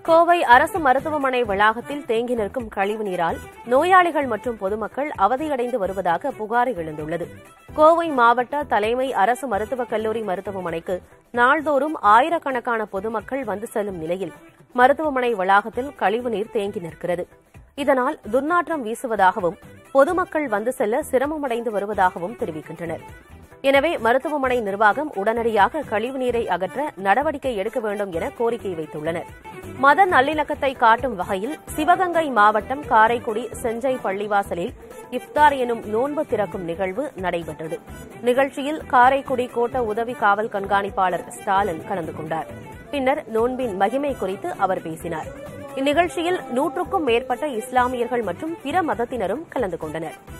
கோவை அரசு மருத்துவமனை வளாகத்தில் தேங்கி நிற்கும் கழிவுநீரால் நோயாளிகள் மற்றும் பொதுமக்கள் அவதியடைந்து வருவதாக புகார் எழுந்துள்ளது கோவை மாவட்ட தலைமை அரசு மருத்துவக் கல்லூரி மருத்துவமனைக்கு நாள்தோறும் ஆயிரக்கணக்கான பொதுமக்கள் வந்து செல்லும் நிலையில் மருத்துவமனை வளாகத்தில் கழிவுநீர் தேங்கி நிற்கிறது இதனால் துர்நாற்றம் வீசுவதாகவும் பொதுமக்கள் வந்து செல்ல சிரமமடைந்து வருவதாகவும் தெரிவிக்கின்றனர் எனவே மருத்துவமனை நிர்வாகம் உடனடியாக கழிவுநீரை அகற்ற நடவடிக்கை எடுக்க வேண்டும் என கோரிக்கை வைத்துள்ளனர் மத நல்லிணக்கத்தை காட்டும் வகையில் சிவகங்கை மாவட்டம் காரைக்குடி செஞ்சை பள்ளிவாசலில் இஃப்தார் எனும் நோன்பு திறக்கும் நிகழ்வு நடைபெற்றது நிகழ்ச்சியில் காரைக்குடி கோட்ட உதவி காவல் கண்காணிப்பாளர் ஸ்டாலின் கலந்து கொண்டார் பின்னர் நோன்பின் மகிமை குறித்து அவர் பேசினார் இந்நிகழ்ச்சியில் நூற்றுக்கும் மேற்பட்ட இஸ்லாமியர்கள் மற்றும் பிற மதத்தினரும் கலந்து கொண்டனர்